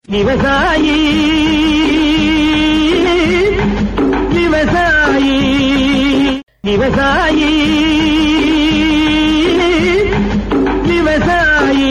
விவசாயி விவசாயி விவசாயி விவசாயி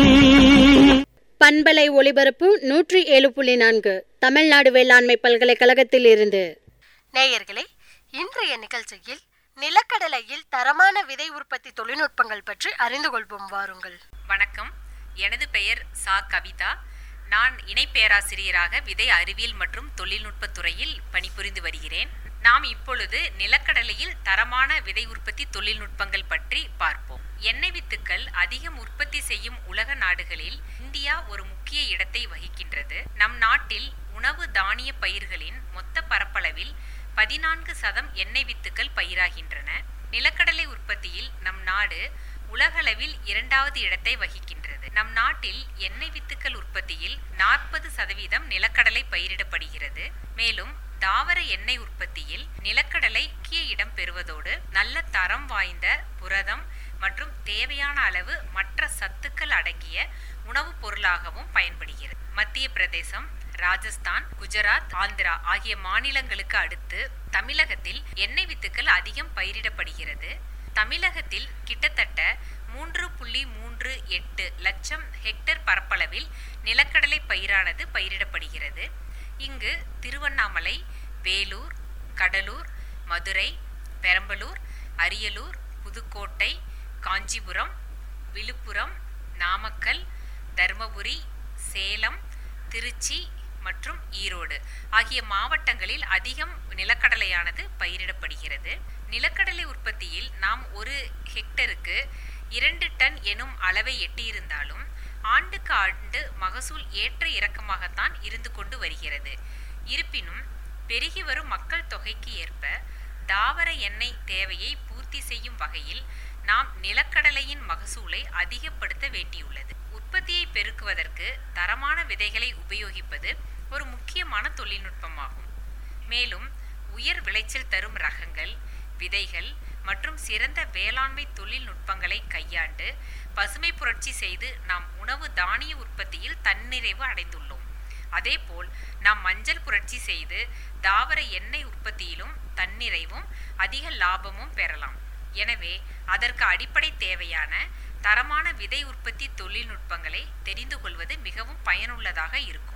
பண்பலை ஒலிபரப்பு நூற்றி ஏழு புள்ளி நான்கு தமிழ்நாடு வேளாண்மை பல்கலைக்கழகத்தில் இருந்து நேயர்களே இன்றைய நிகழ்ச்சியில் நிலக்கடலையில் தரமான விதை உற்பத்தி தொழில்நுட்பங்கள் பற்றி அறிந்து கொள்வோம் வாருங்கள் வணக்கம் எனது பெயர் சா கவிதா நான் இணை பேராசிரியராக விதை அறிவியல் மற்றும் தொழில்நுட்பத் துறையில் பணிபுரிந்து வருகிறேன் நாம் இப்பொழுது நிலக்கடலையில் தரமான விதை உற்பத்தி தொழில்நுட்பங்கள் பற்றி பார்ப்போம் எண்ணெய் வித்துக்கள் அதிகம் உற்பத்தி செய்யும் உலக நாடுகளில் இந்தியா ஒரு முக்கிய இடத்தை வகிக்கின்றது நம் நாட்டில் உணவு தானிய பயிர்களின் மொத்த பரப்பளவில் பதினான்கு சதம் எண்ணெய் வித்துக்கள் பயிராகின்றன நிலக்கடலை உற்பத்தியில் நம் நாடு உலகளவில் இரண்டாவது இடத்தை வகிக்கின்றது நம் நாட்டில் எண்ணெய் வித்துக்கள் உற்பத்தியில் நாற்பது சதவீதம் நிலக்கடலை பயிரிடப்படுகிறது மேலும் தாவர எண்ணெய் உற்பத்தியில் நிலக்கடலை முக்கிய இடம் பெறுவதோடு நல்ல தரம் வாய்ந்த புரதம் மற்றும் தேவையான அளவு மற்ற சத்துக்கள் அடங்கிய உணவுப் பொருளாகவும் பயன்படுகிறது மத்திய பிரதேசம் ராஜஸ்தான் குஜராத் ஆந்திரா ஆகிய மாநிலங்களுக்கு அடுத்து தமிழகத்தில் எண்ணெய் வித்துக்கள் அதிகம் பயிரிடப்படுகிறது தமிழகத்தில் கிட்டத்தட்ட மூன்று புள்ளி மூன்று எட்டு லட்சம் ஹெக்டேர் பரப்பளவில் நிலக்கடலை பயிரானது பயிரிடப்படுகிறது இங்கு திருவண்ணாமலை வேலூர் கடலூர் மதுரை பெரம்பலூர் அரியலூர் புதுக்கோட்டை காஞ்சிபுரம் விழுப்புரம் நாமக்கல் தருமபுரி சேலம் திருச்சி மற்றும் ஈரோடு ஆகிய மாவட்டங்களில் அதிகம் நிலக்கடலையானது பயிரிடப்படுகிறது நிலக்கடலை உற்பத்தியில் நாம் ஒரு ஹெக்டருக்கு இரண்டு டன் எனும் அளவை எட்டியிருந்தாலும் ஆண்டுக்கு ஆண்டு மகசூல் ஏற்ற இறக்கமாகத்தான் இருந்து கொண்டு வருகிறது இருப்பினும் பெருகி வரும் மக்கள் தொகைக்கு ஏற்ப தாவர எண்ணெய் தேவையை பூர்த்தி செய்யும் வகையில் நாம் நிலக்கடலையின் மகசூலை அதிகப்படுத்த வேண்டியுள்ளது உற்பத்தியை பெருக்குவதற்கு தரமான விதைகளை உபயோகிப்பது ஒரு முக்கியமான தொழில்நுட்பமாகும் மேலும் உயர் விளைச்சல் தரும் ரகங்கள் விதைகள் மற்றும் சிறந்த வேளாண்மை தொழில்நுட்பங்களை கையாண்டு பசுமை புரட்சி செய்து நாம் உணவு தானிய உற்பத்தியில் தன்னிறைவு அடைந்துள்ளோம் அதேபோல் நாம் மஞ்சள் புரட்சி செய்து தாவர எண்ணெய் உற்பத்தியிலும் தன்னிறைவும் அதிக லாபமும் பெறலாம் எனவே அதற்கு அடிப்படை தேவையான தரமான விதை உற்பத்தி தொழில்நுட்பங்களை தெரிந்து கொள்வது மிகவும் பயனுள்ளதாக இருக்கும்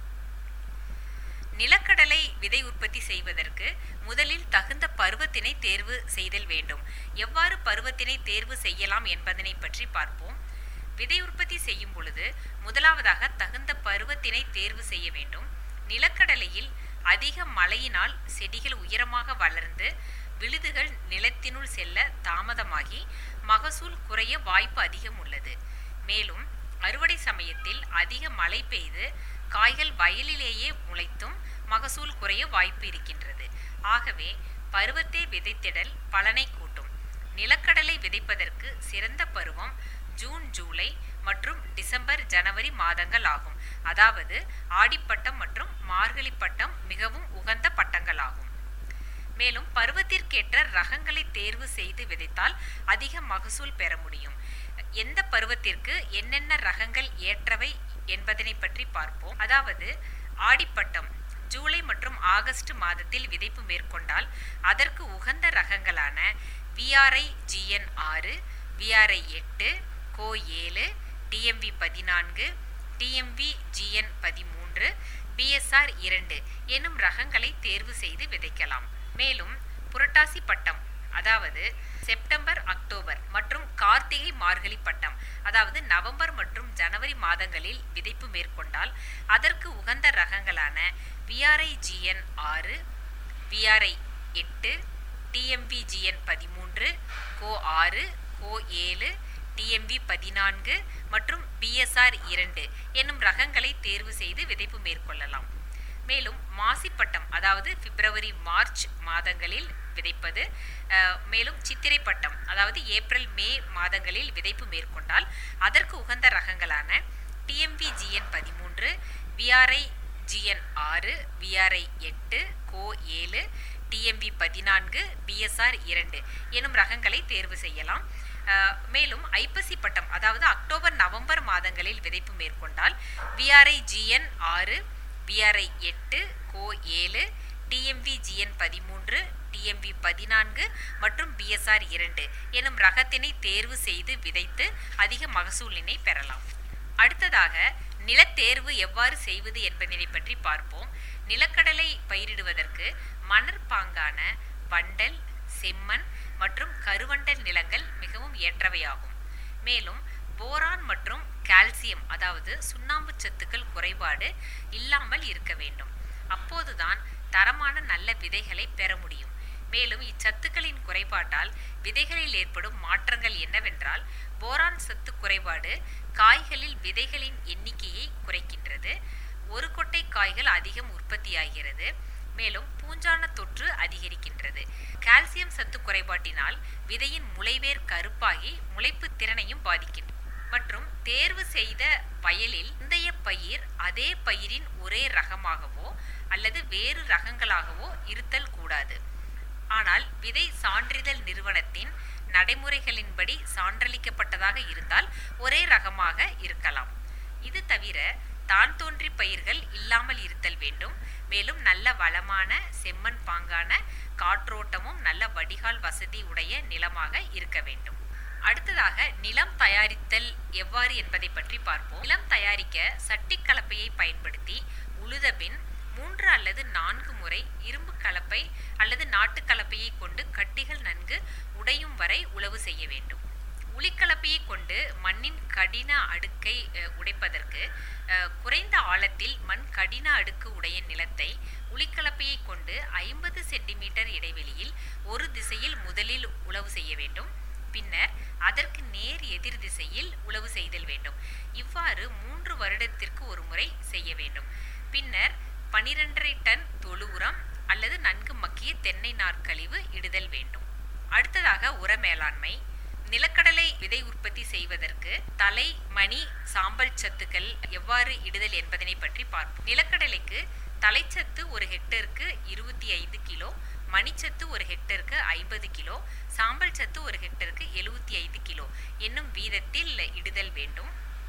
நிலக்கடலை விதை உற்பத்தி செய்வதற்கு முதலில் தகுந்த பருவத்தினை தேர்வு செய்தல் வேண்டும் எவ்வாறு பருவத்தினை தேர்வு செய்யலாம் என்பதனை பற்றி பார்ப்போம் விதை உற்பத்தி செய்யும் பொழுது முதலாவதாக தகுந்த பருவத்தினை தேர்வு செய்ய வேண்டும் நிலக்கடலையில் அதிக மழையினால் செடிகள் உயரமாக வளர்ந்து விழுதுகள் நிலத்தினுள் செல்ல தாமதமாகி மகசூல் குறைய வாய்ப்பு அதிகம் உள்ளது மேலும் அறுவடை சமயத்தில் அதிக மழை பெய்து காய்கள் வயலிலேயே முளைத்தும் மகசூல் குறைய வாய்ப்பு இருக்கின்றது ஆகவே பருவத்தை விதைத்திடல் பலனை கூட்டும் நிலக்கடலை விதைப்பதற்கு சிறந்த பருவம் ஜூன் ஜூலை மற்றும் டிசம்பர் ஜனவரி மாதங்கள் ஆகும் அதாவது ஆடிப்பட்டம் மற்றும் மார்கழி பட்டம் மிகவும் உகந்த பட்டங்கள் ஆகும் மேலும் பருவத்திற்கேற்ற ரகங்களை தேர்வு செய்து விதைத்தால் அதிக மகசூல் பெற முடியும் எந்த பருவத்திற்கு என்னென்ன ரகங்கள் ஏற்றவை என்பதனை பற்றி பார்ப்போம் அதாவது ஆடிப்பட்டம் ஜூலை மற்றும் ஆகஸ்ட் மாதத்தில் விதைப்பு மேற்கொண்டால் அதற்கு உகந்த ரகங்களான விஆர்ஐ ஜிஎன் ஆறு விஆர்ஐ எட்டு கோ ஏழு டிஎம்வி பதினான்கு டிஎம்வி ஜிஎன் பதிமூன்று பிஎஸ்ஆர் இரண்டு எனும் ரகங்களை தேர்வு செய்து விதைக்கலாம் மேலும் புரட்டாசி பட்டம் அதாவது செப்டம்பர் அக்டோபர் மற்றும் கார்த்திகை மார்கழி பட்டம் அதாவது நவம்பர் மற்றும் ஜனவரி மாதங்களில் விதைப்பு மேற்கொண்டால் அதற்கு உகந்த ரகங்களான விஆர்ஐ ஜிஎன் ஆறு விஆர்ஐ எட்டு டிஎம்வி ஜிஎன் பதிமூன்று கோ ஆறு கோ ஏழு டிஎம்வி பதினான்கு மற்றும் பிஎஸ்ஆர் இரண்டு என்னும் ரகங்களை தேர்வு செய்து விதைப்பு மேற்கொள்ளலாம் மேலும் மாசிப்பட்டம் அதாவது பிப்ரவரி மார்ச் மாதங்களில் விதைப்பது மேலும் சித்திரை பட்டம் அதாவது ஏப்ரல் மே மாதங்களில் விதைப்பு மேற்கொண்டால் அதற்கு உகந்த ரகங்களான டிஎம்வி ஜிஎன் பதிமூன்று விஆர்ஐ ஜிஎன் ஆறு விஆர்ஐ எட்டு கோ ஏழு டிஎம்வி பதினான்கு பிஎஸ்ஆர் இரண்டு எனும் ரகங்களை தேர்வு செய்யலாம் அஹ், மேலும் ஐப்பசி பட்டம் அதாவது அக்டோபர் நவம்பர் மாதங்களில் விதைப்பு மேற்கொண்டால் விஆர்ஐ ஜிஎன் ஆறு விஆர்ஐ எட்டு கோ ஏழு டிஎம்வி ஜிஎன் பதிமூன்று டிஎம்வி பதினான்கு மற்றும் பிஎஸ்ஆர் இரண்டு எனும் ரகத்தினை தேர்வு செய்து விதைத்து அதிக மகசூலினை பெறலாம் அடுத்ததாக நிலத்தேர்வு எவ்வாறு செய்வது என்பதனை பற்றி பார்ப்போம் நிலக்கடலை பயிரிடுவதற்கு மணற்பாங்கான வண்டல் செம்மண் மற்றும் கருவண்டல் நிலங்கள் மிகவும் ஏற்றவையாகும் மேலும் போரான் மற்றும் கால்சியம் அதாவது சுண்ணாம்பு சத்துக்கள் குறைபாடு இல்லாமல் இருக்க வேண்டும் அப்போதுதான் தரமான நல்ல விதைகளை பெற முடியும் மேலும் இச்சத்துக்களின் குறைபாட்டால் விதைகளில் ஏற்படும் மாற்றங்கள் என்னவென்றால் போரான் சத்து குறைபாடு காய்களில் விதைகளின் எண்ணிக்கையை குறைக்கின்றது ஒரு கொட்டை காய்கள் அதிகம் உற்பத்தியாகிறது மேலும் பூஞ்சான தொற்று அதிகரிக்கின்றது கால்சியம் சத்து குறைபாட்டினால் விதையின் முளைவேர் கருப்பாகி முளைப்பு திறனையும் பாதிக்கின்றது மற்றும் தேர்வு செய்த வயலில் முந்தைய பயிர் அதே பயிரின் ஒரே ரகமாகவோ அல்லது வேறு ரகங்களாகவோ இருத்தல் கூடாது ஆனால் விதை சான்றிதழ் நிறுவனத்தின் நடைமுறைகளின்படி சான்றளிக்கப்பட்டதாக இருந்தால் ஒரே ரகமாக இருக்கலாம் இது தவிர தான் தோன்றி பயிர்கள் இல்லாமல் இருத்தல் வேண்டும் மேலும் நல்ல வளமான செம்மண் பாங்கான காற்றோட்டமும் நல்ல வடிகால் வசதி உடைய நிலமாக இருக்க வேண்டும் அடுத்ததாக நிலம் தயாரித்தல் எவ்வாறு என்பதை பற்றி பார்ப்போம் நிலம் தயாரிக்க சட்டி கலப்பையை பயன்படுத்தி உழுத பின் மூன்று அல்லது நான்கு முறை இரும்பு கலப்பை அல்லது நாட்டு கலப்பையை கொண்டு கட்டிகள் நன்கு உடையும் வரை உழவு செய்ய வேண்டும் உளிக்கலப்பையை கொண்டு மண்ணின் கடின அடுக்கை அஹ், உடைப்பதற்கு அஹ், குறைந்த ஆழத்தில் மண் கடின அடுக்கு உடைய நிலத்தை உளிக்கலப்பையை கொண்டு ஐம்பது சென்டிமீட்டர் இடைவெளியில் ஒரு திசையில் முதலில் உழவு செய்ய வேண்டும் பின்னர் அதற்கு நேர் எதிர் திசையில் உழவு செய்தல் வேண்டும் இவ்வாறு மூன்று வருடத்திற்கு ஒரு முறை செய்ய வேண்டும் பின்னர் பனிரெண்டரை டன் தொழு உரம் அல்லது நன்கு மக்கிய தென்னை நார்க்கழிவு இடுதல் வேண்டும் அடுத்ததாக உர மேலாண்மை நிலக்கடலை விதை உற்பத்தி செய்வதற்கு தலை மணி சாம்பல் சத்துக்கள் எவ்வாறு இடுதல் என்பதனை பற்றி பார்ப்போம் நிலக்கடலைக்கு தலைச்சத்து ஒரு ஹெக்டருக்கு இருபத்தி ஐந்து கிலோ மணிச்சத்து ஒரு ஹெக்டருக்கு ஐம்பது கிலோ சாம்பல் சத்து ஒரு ஹெக்டருக்கு எழுபத்தி ஐந்து கிலோ என்னும் வீதத்தில் இடுதல் வேண்டும்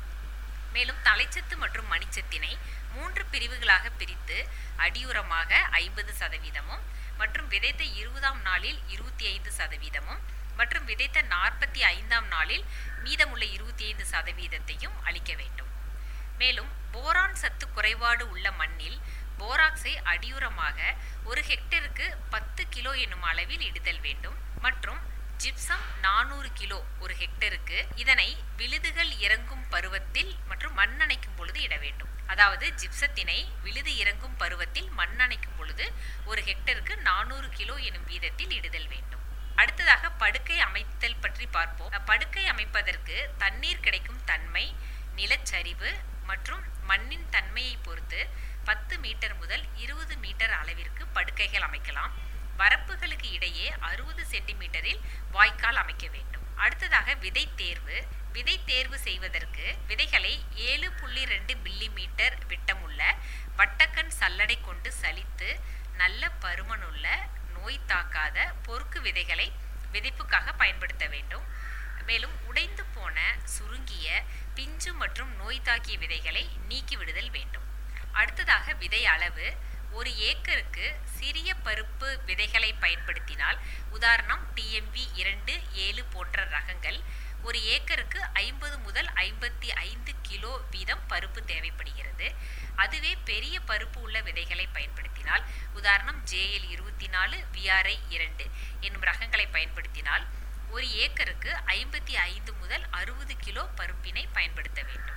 மேலும் தலைச்சத்து மற்றும் மணிச்சத்தினை மூன்று பிரிவுகளாக பிரித்து அடியுரமாக ஐம்பது சதவீதமும் மற்றும் விதைத்த இருபதாம் நாளில் இருபத்தி ஐந்து சதவீதமும் மற்றும் விதைத்த நாற்பத்தி ஐந்தாம் நாளில் மீதமுள்ள இருபத்தி ஐந்து சதவீதத்தையும் அளிக்க வேண்டும் மேலும் போரான் சத்து குறைபாடு உள்ள மண்ணில் போராக்ஸை அடியுரமாக ஒரு ஹெக்டருக்கு பத்து கிலோ என்னும் அளவில் இடுதல் வேண்டும் மற்றும் ஜிப்சம் நானூறு கிலோ ஒரு ஹெக்டருக்கு இதனை விழுதுகள் இறங்கும் பருவத்தில் மற்றும் மண் அணைக்கும் பொழுது இட வேண்டும் அதாவது ஜிப்சத்தினை விழுது இறங்கும் பருவத்தில் மண் அணைக்கும் பொழுது ஒரு ஹெக்டருக்கு நானூறு கிலோ எனும் வீதத்தில் இடுதல் வேண்டும் அடுத்ததாக படுக்கை அமைத்தல் பற்றி பார்ப்போம் படுக்கை அமைப்பதற்கு தண்ணீர் கிடைக்கும் தன்மை நிலச்சரிவு மற்றும் மண்ணின் தன்மையை பொறுத்து பத்து மீட்டர் முதல் இருபது மீட்டர் அளவிற்கு படுக்கைகள் அமைக்கலாம் வரப்புகளுக்கு இடையே அறுபது சென்டிமீட்டரில் வாய்க்கால் அமைக்க வேண்டும் அடுத்ததாக விதை தேர்வு விதை தேர்வு செய்வதற்கு விதைகளை ஏழு புள்ளி ரெண்டு மில்லி மீட்டர் விட்டமுள்ள வட்டக்கண் சல்லடை கொண்டு சலித்து நல்ல பருமனுள்ள நோய் தாக்காத பொறுக்கு விதைகளை விதைப்புக்காக பயன்படுத்த வேண்டும் மேலும் உடைந்து போன சுருங்கிய பிஞ்சு மற்றும் நோய் தாக்கிய விதைகளை நீக்கி விடுதல் வேண்டும் அடுத்ததாக விதை அளவு ஒரு ஏக்கருக்கு சிறிய பருப்பு விதைகளை பயன்படுத்தினால் உதாரணம் டிஎம்வி இரண்டு ஏழு போன்ற ரகங்கள் ஒரு ஏக்கருக்கு ஐம்பது முதல் ஐம்பத்தி ஐந்து கிலோ வீதம் பருப்பு தேவைப்படுகிறது அதுவே பெரிய பருப்பு உள்ள விதைகளை பயன்படுத்தினால் உதாரணம் ஜேஎல் இருபத்தி நாலு விஆர்ஐ இரண்டு என்னும் ரகங்களை பயன்படுத்தினால் ஒரு ஏக்கருக்கு ஐம்பத்தி ஐந்து முதல் அறுபது கிலோ பருப்பினை பயன்படுத்த வேண்டும்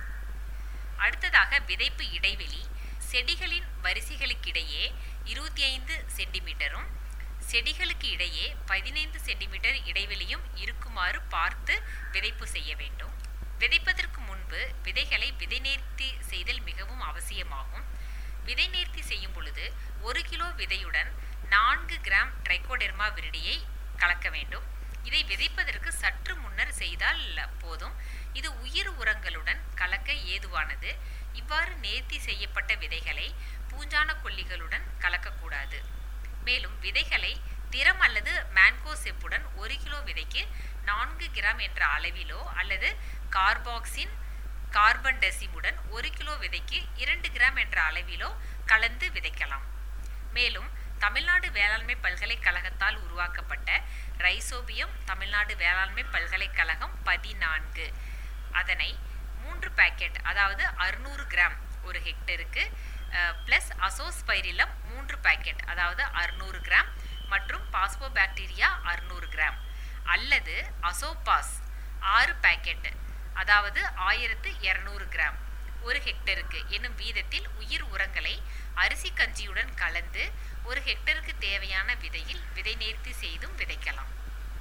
அடுத்ததாக விதைப்பு இடைவெளி செடிகளின் வரிசைகளுக்கிடையே இருபத்தி ஐந்து சென்டிமீட்டரும் செடிகளுக்கு இடையே பதினைந்து சென்டிமீட்டர் இடைவெளியும் இருக்குமாறு பார்த்து விதைப்பு செய்ய வேண்டும் விதைப்பதற்கு முன்பு விதைகளை விதை நேர்த்தி செய்தல் மிகவும் அவசியமாகும் விதை நேர்த்தி செய்யும் பொழுது ஒரு கிலோ விதையுடன் நான்கு கிராம் ட்ரைகோடெர்மா விரிடியை கலக்க வேண்டும் இதை விதைப்பதற்கு சற்று முன்னர் செய்தால் போதும் இது உயிர் உரங்களுடன் கலக்க ஏதுவானது இவ்வாறு நேர்த்தி செய்யப்பட்ட விதைகளை பூஞ்சான கொல்லிகளுடன் கலக்கக்கூடாது மேலும் விதைகளை திறம் அல்லது மேன்கோ செப்புடன் ஒரு கிலோ விதைக்கு நான்கு கிராம் என்ற அளவிலோ அல்லது கார்பாக்சின் கார்பன் டெசிமுடன் ஒரு கிலோ விதைக்கு இரண்டு கிராம் என்ற அளவிலோ கலந்து விதைக்கலாம் மேலும் தமிழ்நாடு வேளாண்மை பல்கலைக்கழகத்தால் உருவாக்கப்பட்ட ரைசோபியம் தமிழ்நாடு வேளாண்மை பல்கலைக்கழகம் பதினான்கு அதனை மூன்று பாக்கெட் அதாவது அறுநூறு கிராம் ஒரு ஹெக்டருக்கு ப்ளஸ் அசோஸ்பைரிலம் மூன்று பாக்கெட் அதாவது அறுநூறு கிராம் மற்றும் பாஸ்போபாக்டீரியா அறுநூறு கிராம் அல்லது அசோபாஸ் ஆறு பாக்கெட் அதாவது ஆயிரத்து இரநூறு கிராம் ஒரு ஹெக்டருக்கு என்னும் வீதத்தில் உயிர் உரங்களை அரிசி கஞ்சியுடன் கலந்து ஒரு ஹெக்டருக்கு தேவையான விதையில் விதை நேர்த்தி செய்தும் விதைக்கலாம்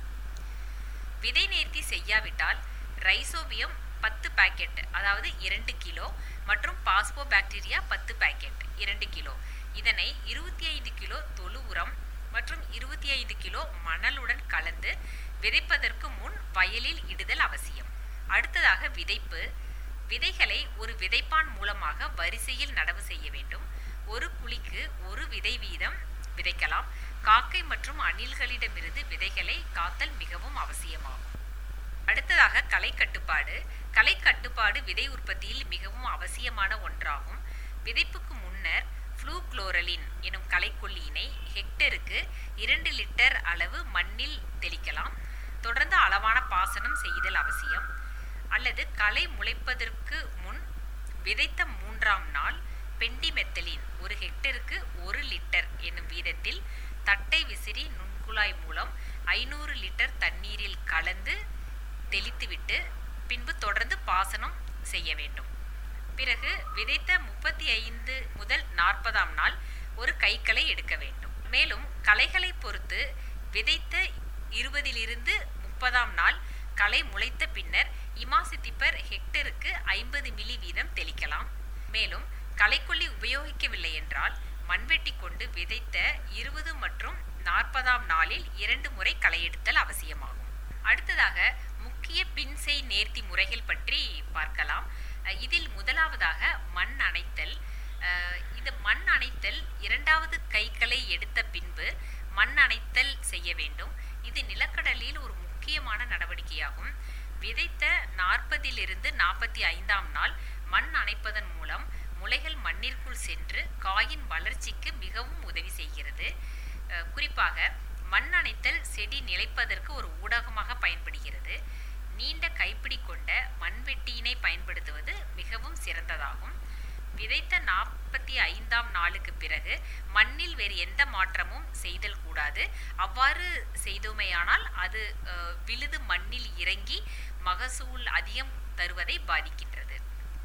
விதை நேர்த்தி செய்யாவிட்டால் ரைசோபியம் பத்து பாக்கெட் அதாவது இரண்டு கிலோ மற்றும் பாஸ்போ பாக்டீரியா பத்து பாக்கெட் இரண்டு கிலோ இதனை இருபத்தி ஐந்து கிலோ தொழு உரம் மற்றும் இருபத்தி ஐந்து கிலோ மணலுடன் கலந்து விதைப்பதற்கு முன் வயலில் இடுதல் அவசியம் அடுத்ததாக விதைப்பு விதைகளை ஒரு விதைப்பான் மூலமாக வரிசையில் நடவு செய்ய வேண்டும் ஒரு குழிக்கு ஒரு விதை வீதம் விதைக்கலாம் காக்கை மற்றும் அணில்களிடமிருந்து விதைகளை காத்தல் மிகவும் அவசியமாகும் அடுத்ததாக களை கட்டுப்பாடு களை கட்டுப்பாடு விதை உற்பத்தியில் மிகவும் அவசியமான ஒன்றாகும் விதைப்புக்கு முன்னர் ஃப்ளூக்ளோரலின் எனும் களைக்கொல்லியினை ஹெக்டருக்கு இரண்டு லிட்டர் அளவு மண்ணில் தெளிக்கலாம் தொடர்ந்து அளவான பாசனம் செய்தல் அவசியம் அல்லது களை முளைப்பதற்கு முன் விதைத்த மூன்றாம் நாள் பெண்டிமெத்தலின் ஒரு ஹெக்டருக்கு ஒரு லிட்டர் என்னும் வீதத்தில் தட்டை விசிறி நுண்குழாய் மூலம் ஐநூறு லிட்டர் தண்ணீரில் கலந்து தெளித்துவிட்டு பின்பு தொடர்ந்து பாசனம் செய்ய வேண்டும் பிறகு விதைத்த முப்பத்தி ஐந்து முதல் நாற்பதாம் நாள் ஒரு கைகளை எடுக்க வேண்டும் மேலும் களைகளை பொறுத்து விதைத்த இருபதிலிருந்து முப்பதாம் நாள் களை முளைத்த பின்னர் இமாசித்திப்பர் ஹெக்டருக்கு ஐம்பது மில்லி வீதம் தெளிக்கலாம் மேலும் களைக்கொல்லி உபயோகிக்கவில்லை என்றால் மண்வெட்டி கொண்டு விதைத்த இருபது மற்றும் நாற்பதாம் நாளில் இரண்டு முறை களை எடுத்தல் அவசியமாகும் அடுத்ததாக முக்கிய பின்செய் நேர்த்தி முறைகள் பற்றி பார்க்கலாம் அஹ் இதில் முதலாவதாக மண் அணைத்தல் அஹ் இது மண் அணைத்தல் இரண்டாவது கைகளை எடுத்த பின்பு மண் அணைத்தல் செய்ய வேண்டும் இது நிலக்கடலில் ஒரு முக்கியமான நடவடிக்கையாகும் விதைத்த நாற்பதிலிருந்து நாற்பத்தி ஐந்தாம் நாள் மண் அணைப்பதன் மூலம் முளைகள் மண்ணிற்குள் சென்று காயின் வளர்ச்சிக்கு மிகவும் உதவி செய்கிறது அஹ் குறிப்பாக மண் அணைத்தல் செடி நிலைப்பதற்கு ஒரு ஊடகமாக பயன்படுகிறது நீண்ட கைப்பிடி கொண்ட மண்வெட்டியினை பயன்படுத்துவது மிகவும் சிறந்ததாகும் விதைத்த நாற்பத்தி ஐந்தாம் நாளுக்கு பிறகு மண்ணில் வேறு எந்த மாற்றமும் செய்தல் கூடாது அவ்வாறு செய்தோமேயானால் அது அஹ், விழுது மண்ணில் இறங்கி மகசூல் அதிகம் தருவதை பாதிக்கின்றது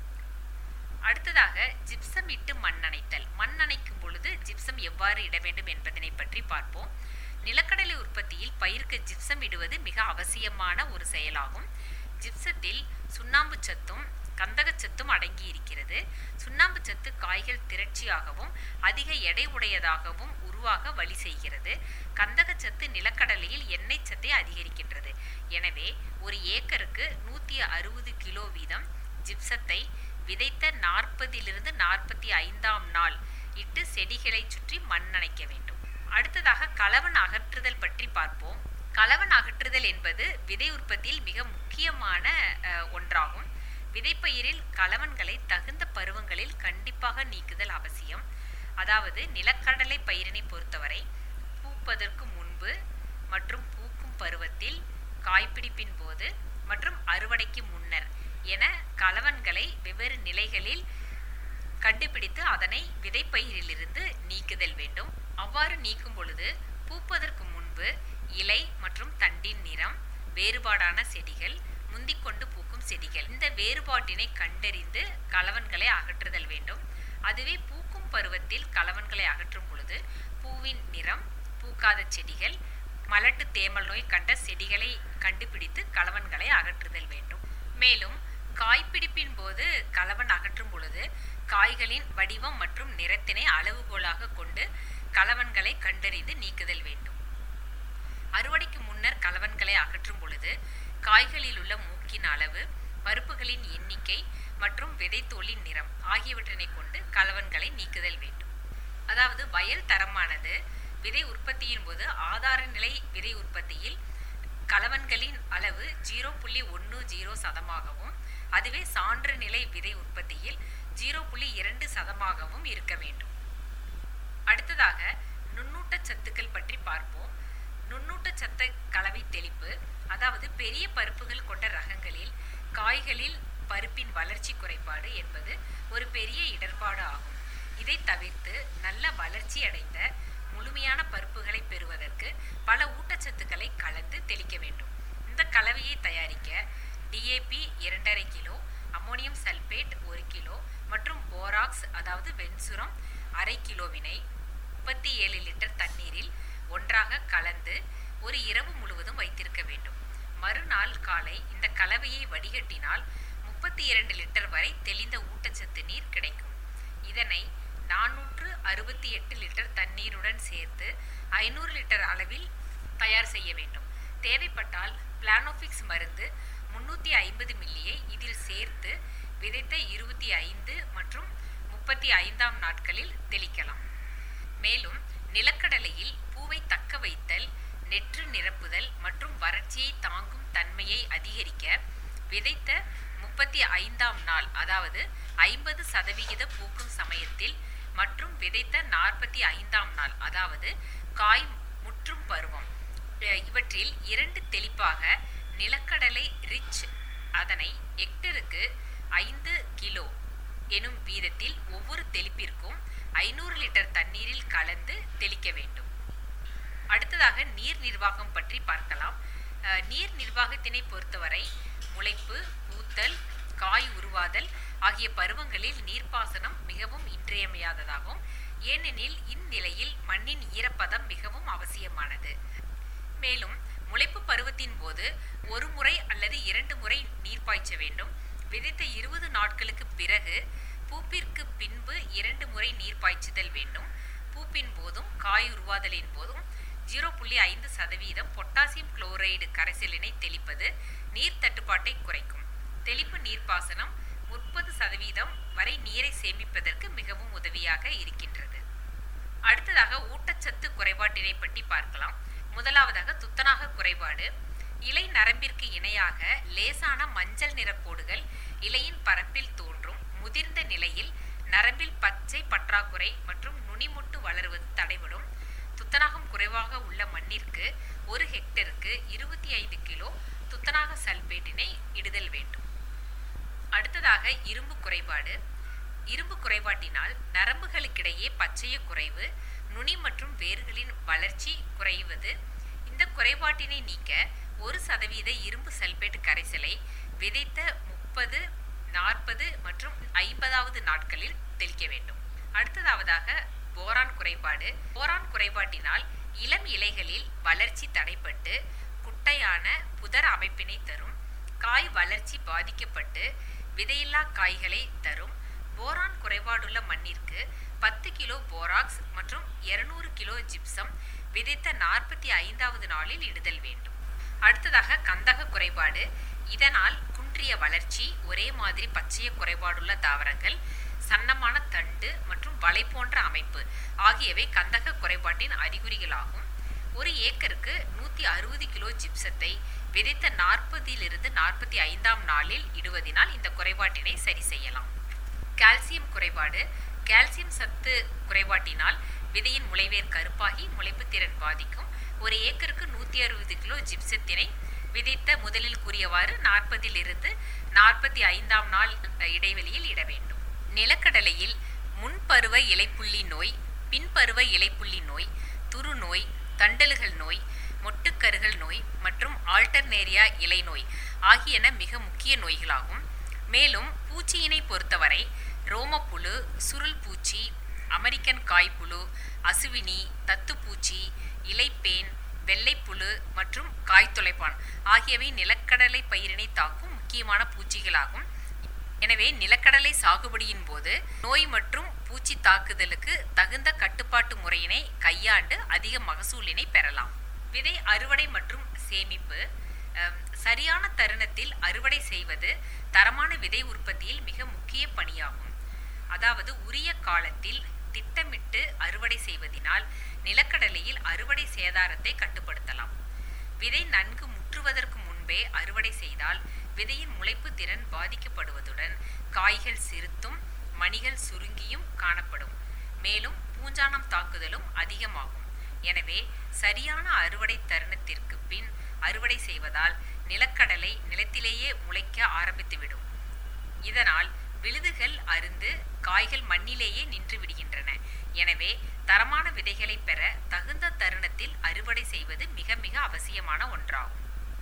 அடுத்ததாக ஜிப்சம் இட்டு மண் அணைத்தல் மண் அணைக்கும் பொழுது ஜிப்சம் எவ்வாறு இட வேண்டும் என்பதனை பற்றி பார்ப்போம் நிலக்கடலை உற்பத்தியில் பயிருக்கு ஜிப்சம் இடுவது மிக அவசியமான ஒரு செயலாகும் ஜிப்சத்தில் சுண்ணாம்பு சத்தும் கந்தகச்சத்தும் அடங்கி இருக்கிறது சுண்ணாம்பு சத்து காய்கள் திரட்சியாகவும் அதிக எடை உடையதாகவும் உருவாக வழி செய்கிறது கந்தகச்சத்து நிலக்கடலையில் எண்ணெய் சத்தை அதிகரிக்கின்றது எனவே ஒரு ஏக்கருக்கு நூற்றி அறுபது கிலோ வீதம் ஜிப்சத்தை விதைத்த நாற்பதிலிருந்து நாற்பத்தி ஐந்தாம் நாள் இட்டு செடிகளை சுற்றி மண் அணைக்க வேண்டும் அடுத்ததாக கலவன் அகற்றுதல் பற்றி பார்ப்போம் கலவன் அகற்றுதல் என்பது விதை உற்பத்தியில் மிக முக்கியமான அஹ், ஒன்றாகும் விதைப்பயிரில் கலவன்களை தகுந்த பருவங்களில் கண்டிப்பாக நீக்குதல் அவசியம் அதாவது நிலக்கடலை பயிரினை பொறுத்தவரை பூப்பதற்கு முன்பு மற்றும் பூக்கும் பருவத்தில் காய்பிடிப்பின் போது மற்றும் அறுவடைக்கு முன்னர் என கலவன்களை வெவ்வேறு நிலைகளில் கண்டுபிடித்து அதனை விதைப்பயிரிலிருந்து நீக்குதல் வேண்டும் அவ்வாறு நீக்கும் பொழுது பூப்பதற்கு முன்பு இலை மற்றும் தண்டின் நிறம் வேறுபாடான செடிகள் முந்திக்கொண்டு பூக்கும் செடிகள் இந்த வேறுபாட்டினை கண்டறிந்து கலவன்களை அகற்றுதல் வேண்டும் அதுவே பூக்கும் பருவத்தில் கலவன்களை அகற்றும் பொழுது பூவின் நிறம் பூக்காத செடிகள் மலட்டு தேமல் நோய் கண்ட செடிகளை கண்டுபிடித்து கலவன்களை அகற்றுதல் வேண்டும் மேலும் காய்பிடிப்பின் போது கலவன் அகற்றும் பொழுது காய்களின் வடிவம் மற்றும் நிறத்தினை அளவுகோலாக கொண்டு கலவன்களை கண்டறிந்து நீக்குதல் வேண்டும் அறுவடைக்கு முன்னர் கலவன்களை அகற்றும் பொழுது காய்களில் உள்ள மூக்கின் அளவு பருப்புகளின் எண்ணிக்கை மற்றும் விதைத்தோலின் நிறம் ஆகியவற்றினை கொண்டு கலவன்களை நீக்குதல் வேண்டும் அதாவது வயல் தரமானது விதை உற்பத்தியின் போது ஆதார நிலை விதை உற்பத்தியில் கலவன்களின் அளவு ஜீரோ புள்ளி ஒன்று ஜீரோ சதமாகவும் அதுவே சான்று நிலை விதை உற்பத்தியில் ஜீரோ புள்ளி இரண்டு சதமாகவும் இருக்க வேண்டும் அடுத்ததாக நுண்ணூட்ட சத்துக்கள் பற்றி பார்ப்போம் நுண்ணூட்ட சத்த கலவை தெளிப்பு அதாவது பெரிய பருப்புகள் கொண்ட ரகங்களில் காய்களில் பருப்பின் வளர்ச்சி குறைபாடு என்பது ஒரு பெரிய இடர்பாடு ஆகும் இதை தவிர்த்து நல்ல வளர்ச்சி அடைந்த முழுமையான பருப்புகளை பெறுவதற்கு பல ஊட்டச்சத்துக்களை கலந்து தெளிக்க வேண்டும் இந்த கலவையை தயாரிக்க டிஏபி இரண்டரை கிலோ அம்மோனியம் சல்பேட் ஒரு கிலோ மற்றும் போராக்ஸ் அதாவது வெண்சுரம் அரை கிலோவினை முப்பத்தி ஏழு லிட்டர் தண்ணீரில் ஒன்றாக கலந்து ஒரு இரவு முழுவதும் வைத்திருக்க வேண்டும் மறுநாள் காலை இந்த கலவையை வடிகட்டினால் முப்பத்தி இரண்டு லிட்டர் வரை தெளிந்த ஊட்டச்சத்து நீர் கிடைக்கும் இதனை நானூற்று அறுபத்தி எட்டு லிட்டர் தண்ணீருடன் சேர்த்து ஐநூறு லிட்டர் அளவில் தயார் செய்ய வேண்டும் தேவைப்பட்டால் பிளானோஃபிக்ஸ் மருந்து முன்னூற்றி ஐம்பது மில்லியை இதில் சேர்த்து விதைத்த இருபத்தி ஐந்து மற்றும் முப்பத்தி ஐந்தாம் நாட்களில் தெளிக்கலாம் மேலும் நிலக்கடலையில் பூவை தக்க வைத்தல் நெற்று நிரப்புதல் மற்றும் வறட்சியை தாங்கும் தன்மையை அதிகரிக்க விதைத்த முப்பத்தி ஐந்தாம் நாள் அதாவது ஐம்பது சதவிகித பூக்கும் சமயத்தில் மற்றும் விதைத்த நாற்பத்தி ஐந்தாம் நாள் அதாவது காய் முற்றும் பருவம் அஹ் இவற்றில் இரண்டு தெளிப்பாக நிலக்கடலை ரிச் அதனை ஹெக்டருக்கு ஐந்து கிலோ எனும் வீதத்தில் ஒவ்வொரு தெளிப்பிற்கும் ஐநூறு லிட்டர் தண்ணீரில் கலந்து தெளிக்க வேண்டும் அடுத்ததாக நீர் நிர்வாகம் பற்றி பார்க்கலாம் அஹ் நீர் நிர்வாகத்தினை பொறுத்தவரை முளைப்பு பூத்தல் காய் உருவாதல் ஆகிய பருவங்களில் நீர்ப்பாசனம் மிகவும் இன்றியமையாததாகும் ஏனெனில் இந்நிலையில் மண்ணின் ஈரப்பதம் மிகவும் அவசியமானது மேலும் முளைப்பு பருவத்தின் போது ஒரு முறை அல்லது இரண்டு முறை நீர் பாய்ச்ச வேண்டும் விதைத்த இருபது நாட்களுக்கு பிறகு பூப்பிற்கு பின்பு இரண்டு முறை நீர் பாய்ச்சுதல் வேண்டும் பூப்பின் போதும் காய் உருவாதலின் போதும் ஜீரோ புள்ளி ஐந்து சதவீதம் பொட்டாசியம் குளோரைடு கரைசலினை தெளிப்பது நீர் தட்டுப்பாட்டை குறைக்கும் தெளிப்பு நீர்ப்பாசனம் முப்பது சதவீதம் வரை நீரை சேமிப்பதற்கு மிகவும் உதவியாக இருக்கின்றது அடுத்ததாக ஊட்டச்சத்து குறைபாட்டினை பற்றி பார்க்கலாம் முதலாவதாக துத்தநாக குறைபாடு இலை நரம்பிற்கு இணையாக லேசான மஞ்சள் நிற கோடுகள் இலையின் பரப்பில் தோன்றும் முதிர்ந்த நிலையில் நரம்பில் பச்சை பற்றாக்குறை மற்றும் நுனிமுட்டு வளருவது தடைபடும் துத்தநாகம் குறைவாக உள்ள மண்ணிற்கு ஒரு ஹெக்டருக்கு இருபத்தி ஐந்து கிலோ துத்தநாக சல்பேட்டினை இடுதல் வேண்டும் அடுத்ததாக இரும்பு குறைபாடு இரும்பு குறைபாட்டினால் நரம்புகளுக்கிடையே பச்சைய குறைவு நுனி மற்றும் வேர்களின் வளர்ச்சி குறைவது இந்த குறைபாட்டினை நீக்க ஒரு சதவீத இரும்பு சல்பேட் கரைசலை விதைத்த முப்பது நாற்பது மற்றும் ஐம்பதாவது நாட்களில் தெளிக்க வேண்டும் அடுத்ததாவதாக போரான் குறைபாடு போரான் குறைபாட்டினால் இளம் இலைகளில் வளர்ச்சி தடைப்பட்டு குட்டையான புதர் அமைப்பினை தரும் காய் வளர்ச்சி பாதிக்கப்பட்டு விதையில்லா காய்களை தரும் போரான் குறைபாடுள்ள மண்ணிற்கு பத்து கிலோ போராக்ஸ் மற்றும் இருநூறு கிலோ ஜிப்சம் விதைத்த நாற்பத்தி ஐந்தாவது நாளில் இடுதல் வேண்டும் அடுத்ததாக கந்தக குறைபாடு இதனால் குன்றிய வளர்ச்சி ஒரே மாதிரி பச்சைய குறைபாடுள்ள தாவரங்கள் சன்னமான தண்டு மற்றும் வலை போன்ற அமைப்பு ஆகியவை கந்தக குறைபாட்டின் அறிகுறிகளாகும் ஒரு ஏக்கருக்கு நூற்றி அறுபது கிலோ ஜிப்சத்தை விதைத்த நாற்பதிலிருந்து நாற்பத்தி ஐந்தாம் நாளில் இடுவதினால் இந்த குறைபாட்டினை சரி செய்யலாம் கால்சியம் குறைபாடு கால்சியம் சத்து குறைபாட்டினால் விதையின் முளைவேர் கருப்பாகி முளைப்பு திறன் பாதிக்கும் ஒரு ஏக்கருக்கு நூற்றி அறுபது கிலோ ஜிப்சத்தினை விதைத்த முதலில் கூறியவாறு நாற்பதிலிருந்து நாற்பத்தி ஐந்தாம் நாள் இடைவெளியில் இட வேண்டும் நிலக்கடலையில் முன்பருவ இலைப்புள்ளி நோய் பின்பருவ இலைப்புள்ளி நோய் துரு நோய் தண்டலுகள் நோய் மொட்டுக்கருகள் நோய் மற்றும் ஆல்டர்னேரியா இலை நோய் ஆகியன மிக முக்கிய நோய்களாகும் மேலும் பூச்சியினை பொறுத்தவரை ரோமப்புழு சுருள் பூச்சி அமெரிக்கன் காய்ப்புழு அசுவினி தத்துப்பூச்சி இலைப்பேன் வெள்ளைப்புழு மற்றும் காய்த்துளைப்பான் ஆகியவை நிலக்கடலை பயிரினை தாக்கும் முக்கியமான பூச்சிகளாகும் எனவே நிலக்கடலை சாகுபடியின் போது நோய் மற்றும் பூச்சி தாக்குதலுக்கு தகுந்த கட்டுப்பாட்டு முறையினை கையாண்டு அதிக மகசூலினை பெறலாம் விதை அறுவடை மற்றும் சேமிப்பு அம், சரியான தருணத்தில் அறுவடை செய்வது தரமான விதை உற்பத்தியில் மிக முக்கிய பணியாகும் அதாவது உரிய காலத்தில் திட்டமிட்டு அறுவடை செய்வதினால் நிலக்கடலையில் சேதாரத்தை கட்டுப்படுத்தலாம் விதை நன்கு முற்றுவதற்கு முன்பே அறுவடை செய்தால் விதையின் முளைப்பு திறன் பாதிக்கப்படுவதுடன் காய்கள் சிறுத்தும் மணிகள் சுருங்கியும் காணப்படும் மேலும் பூஞ்சானம் தாக்குதலும் அதிகமாகும் எனவே சரியான அறுவடை தருணத்திற்கு பின் அறுவடை செய்வதால் நிலக்கடலை நிலத்திலேயே முளைக்க ஆரம்பித்துவிடும் இதனால் விழுதுகள் அருந்து காய்கள் மண்ணிலேயே நின்று விடுகின்றன எனவே தரமான விதைகளை பெற தகுந்த தருணத்தில் அறுவடை செய்வது மிக மிக அவசியமான ஒன்றாகும்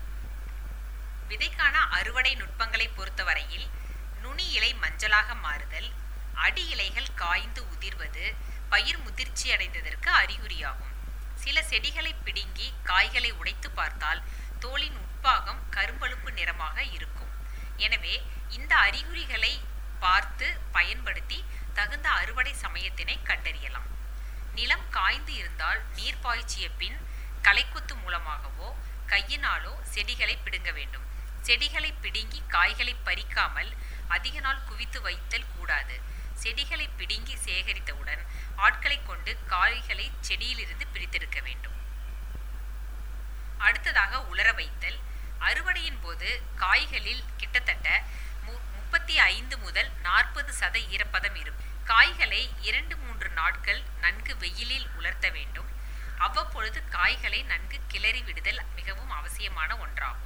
விதைக்கான அறுவடை நுட்பங்களை பொறுத்தவரையில் நுனி இலை மஞ்சளாக மாறுதல் அடி இலைகள் காய்ந்து உதிர்வது பயிர் முதிர்ச்சி அடைந்ததற்கு அறிகுறியாகும் சில செடிகளை பிடுங்கி காய்களை உடைத்து பார்த்தால் தோலின் உட்பாகம் கரும்பழுப்பு நிறமாக இருக்கும் எனவே இந்த அறிகுறிகளை பார்த்து பயன்படுத்தி தகுந்த அறுவடை சமயத்தினை கண்டறியலாம் நிலம் காய்ந்து இருந்தால் நீர் பாய்ச்சிய பின் களைக்குத்து மூலமாகவோ கையினாலோ செடிகளை பிடுங்க வேண்டும் செடிகளை பிடுங்கி காய்களை பறிக்காமல் அதிக நாள் குவித்து வைத்தல் கூடாது செடிகளை பிடுங்கி சேகரித்தவுடன் ஆட்களை கொண்டு காய்களை செடியிலிருந்து பிரித்தெடுக்க வேண்டும் அடுத்ததாக உலர வைத்தல் அறுவடையின் போது காய்களில் கிட்டத்தட்ட மு- முப்பத்தி ஐந்து முதல் நாற்பது சத ஈரப்பதம் இருக்கும் காய்களை இரண்டு மூன்று நாட்கள் நன்கு வெயிலில் உலர்த்த வேண்டும் அவ்வப்பொழுது காய்களை நன்கு கிளறி விடுதல் மிகவும் அவசியமான ஒன்றாகும்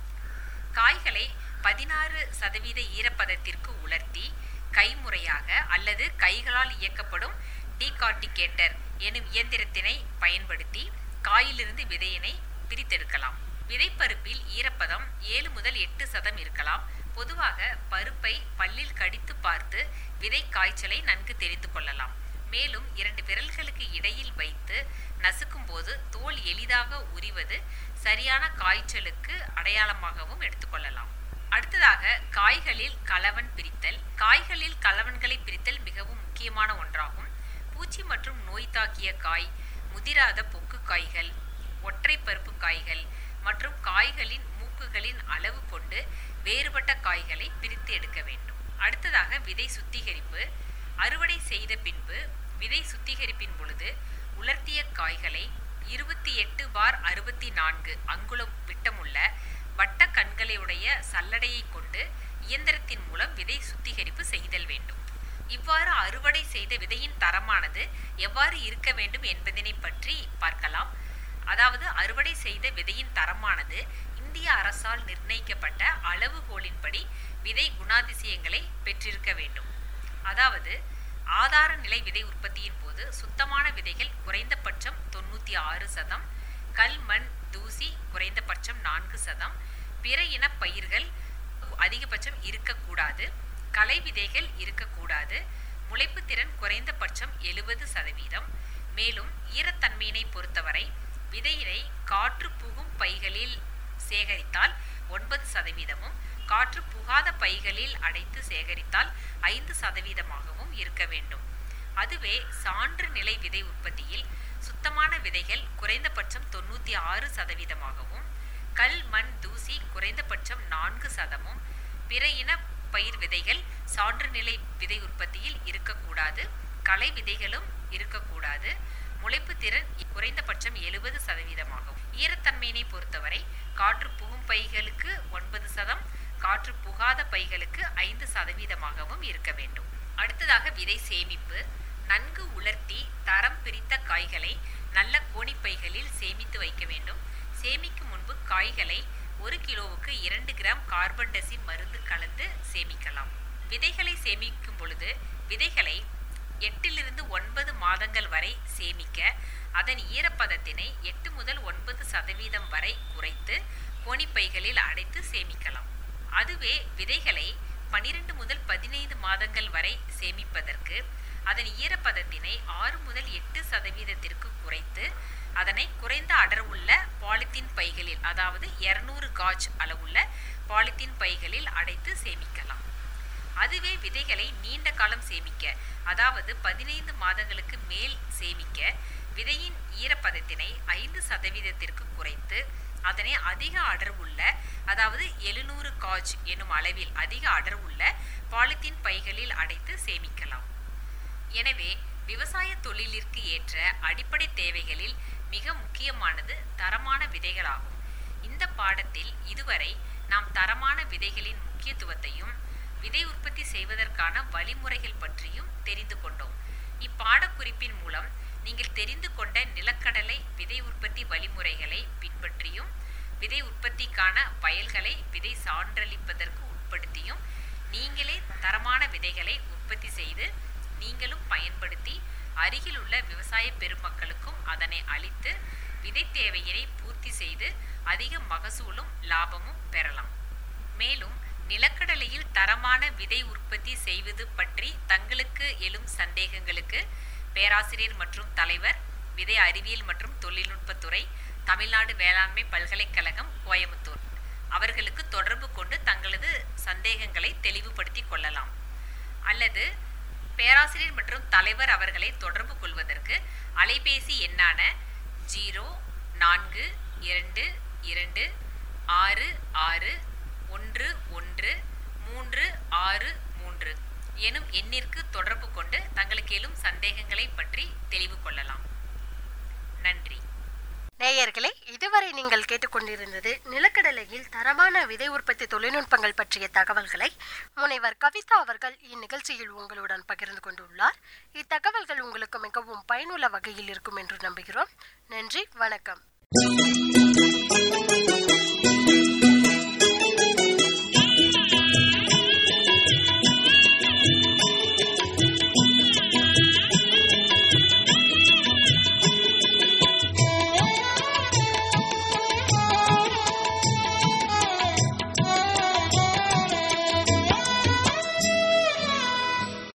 காய்களை பதினாறு சதவீத ஈரப்பதத்திற்கு உலர்த்தி கைமுறையாக அல்லது கைகளால் இயக்கப்படும் டீகார்டிகேட்டர் எனும் இயந்திரத்தினை பயன்படுத்தி காயிலிருந்து விதையினை பிரித்தெடுக்கலாம் விதைப்பருப்பில் ஈரப்பதம் ஏழு முதல் எட்டு சதம் இருக்கலாம் பொதுவாக பருப்பை பல்லில் கடித்து பார்த்து விதை காய்ச்சலை நன்கு தெரிந்து கொள்ளலாம் மேலும் இரண்டு விரல்களுக்கு இடையில் வைத்து நசுக்கும் போது தோல் எளிதாக உரிவது சரியான காய்ச்சலுக்கு அடையாளமாகவும் எடுத்துக்கொள்ளலாம் அடுத்ததாக காய்களில் கலவன் பிரித்தல் காய்களில் கலவன்களை பிரித்தல் மிகவும் முக்கியமான ஒன்றாகும் பூச்சி மற்றும் நோய் தாக்கிய காய் முதிராத பொக்கு காய்கள் ஒற்றை பருப்பு காய்கள் மற்றும் காய்களின் மூக்குகளின் அளவு கொண்டு வேறுபட்ட காய்களை பிரித்து எடுக்க வேண்டும் அடுத்ததாக விதை சுத்திகரிப்பு அறுவடை செய்த பின்பு விதை சுத்திகரிப்பின் பொழுது உலர்த்திய காய்களை இருபத்தி எட்டு பார் அறுபத்தி நான்கு அங்குலம் விட்டமுள்ள வட்ட கண்களையுடைய சல்லடையை கொண்டு இயந்திரத்தின் மூலம் விதை சுத்திகரிப்பு செய்தல் வேண்டும் இவ்வாறு அறுவடை செய்த விதையின் தரமானது எவ்வாறு இருக்க வேண்டும் என்பதனை பற்றி பார்க்கலாம் அதாவது அறுவடை செய்த விதையின் தரமானது இந்திய அரசால் நிர்ணயிக்கப்பட்ட அளவுகோலின்படி விதை குணாதிசயங்களை பெற்றிருக்க வேண்டும் அதாவது ஆதார நிலை விதை உற்பத்தியின் போது சுத்தமான விதைகள் குறைந்தபட்சம் தொண்ணூற்றி ஆறு சதம் கல் மண் தூசி குறைந்தபட்சம் நான்கு சதம் பிற இன பயிர்கள் அதிகபட்சம் இருக்கக்கூடாது களை விதைகள் இருக்கக்கூடாது முளைப்பு திறன் குறைந்தபட்சம் எழுபது சதவீதம் மேலும் ஈரத்தன்மையினை பொறுத்தவரை விதையினை காற்று புகும் பைகளில் சேகரித்தால் ஒன்பது சதவீதமும் காற்று புகாத பைகளில் அடைத்து சேகரித்தால் ஐந்து சதவீதமாகவும் இருக்க வேண்டும் அதுவே சான்று நிலை விதை உற்பத்தியில் சுத்தமான விதைகள் குறைந்தபட்சம் தொண்ணூற்றி ஆறு சதவீதமாகவும் கல் மண் தூசி குறைந்தபட்சம் நான்கு சதமும் பிற இன பயிர் விதைகள் சான்று நிலை விதை உற்பத்தியில் இருக்கக்கூடாது களை விதைகளும் இருக்கக்கூடாது முளைப்பு திறன் குறைந்தபட்சம் எழுபது சதவீதமாகும் ஈரத்தன்மையினை பொறுத்தவரை காற்று புகும் பைகளுக்கு ஒன்பது சதம் காற்று புகாத பைகளுக்கு ஐந்து சதவீதமாகவும் இருக்க வேண்டும் அடுத்ததாக விதை சேமிப்பு நன்கு உலர்த்தி தரம் பிரித்த காய்களை நல்ல கோணிப்பைகளில் சேமித்து வைக்க வேண்டும் சேமிக்கும் முன்பு காய்களை ஒரு கிலோவுக்கு இரண்டு கிராம் கார்பன் டெசிம் மருந்து கலந்து சேமிக்கலாம் விதைகளை சேமிக்கும் பொழுது விதைகளை எட்டிலிருந்து ஒன்பது மாதங்கள் வரை சேமிக்க அதன் ஈரப்பதத்தினை எட்டு முதல் ஒன்பது சதவீதம் வரை குறைத்து கோணிப்பைகளில் அடைத்து சேமிக்கலாம் அதுவே விதைகளை பனிரெண்டு முதல் பதினைந்து மாதங்கள் வரை சேமிப்பதற்கு அதன் ஈரப்பதத்தினை ஆறு முதல் எட்டு சதவீதத்திற்கு குறைத்து அதனை குறைந்த அடர்வுள்ள பாலித்தீன் பைகளில் அதாவது இருநூறு காஜ் அளவுள்ள பாலித்தீன் பைகளில் அடைத்து சேமிக்கலாம் அதுவே விதைகளை நீண்ட காலம் சேமிக்க அதாவது பதினைந்து மாதங்களுக்கு மேல் சேமிக்க விதையின் ஈரப்பதத்தினை ஐந்து சதவீதத்திற்கு குறைத்து அதனை அதிக அடர்வுள்ள அதாவது எழுநூறு காஜ் எனும் அளவில் அதிக அடர்வுள்ள பாலித்தீன் பைகளில் அடைத்து சேமிக்கலாம் எனவே விவசாய தொழிலிற்கு ஏற்ற அடிப்படை தேவைகளில் மிக முக்கியமானது தரமான விதைகளாகும் இந்த பாடத்தில் இதுவரை நாம் தரமான விதைகளின் முக்கியத்துவத்தையும் விதை உற்பத்தி செய்வதற்கான வழிமுறைகள் பற்றியும் தெரிந்து கொண்டோம் இப்பாடக்குறிப்பின் மூலம் நீங்கள் தெரிந்து கொண்ட நிலக்கடலை விதை உற்பத்தி வழிமுறைகளை பின்பற்றியும் விதை உற்பத்திக்கான வயல்களை விதை சான்றளிப்பதற்கு உட்படுத்தியும் நீங்களே தரமான விதைகளை உற்பத்தி செய்து நீங்களும் பயன்படுத்தி அருகில் உள்ள விவசாய பெருமக்களுக்கும் அதனை அளித்து விதை தேவையினை பூர்த்தி செய்து அதிக மகசூலும் லாபமும் பெறலாம் மேலும் நிலக்கடலையில் தரமான விதை உற்பத்தி செய்வது பற்றி தங்களுக்கு எழும் சந்தேகங்களுக்கு பேராசிரியர் மற்றும் தலைவர் விதை அறிவியல் மற்றும் தொழில்நுட்பத்துறை தமிழ்நாடு வேளாண்மை பல்கலைக்கழகம் கோயம்புத்தூர் அவர்களுக்கு தொடர்பு கொண்டு தங்களது சந்தேகங்களை தெளிவுபடுத்திக் கொள்ளலாம் அல்லது பேராசிரியர் மற்றும் தலைவர் அவர்களை தொடர்பு கொள்வதற்கு அலைபேசி எண்ணான ஜீரோ நான்கு இரண்டு இரண்டு ஆறு ஆறு ஒன்று ஒன்று மூன்று ஆறு மூன்று எனும் எண்ணிற்கு தொடர்பு கொண்டு தங்களுக்கு எழும் சந்தேகங்களை பற்றி தெளிவு கொள்ளலாம் நன்றி நேயர்களே இதுவரை நீங்கள் கேட்டுக்கொண்டிருந்தது நிலக்கடலையில் தரமான விதை உற்பத்தி தொழில்நுட்பங்கள் பற்றிய தகவல்களை முனைவர் கவிதா அவர்கள் இந்நிகழ்ச்சியில் உங்களுடன் பகிர்ந்து கொண்டுள்ளார் இத்தகவல்கள் உங்களுக்கு மிகவும் பயனுள்ள வகையில் இருக்கும் என்று நம்புகிறோம் நன்றி வணக்கம்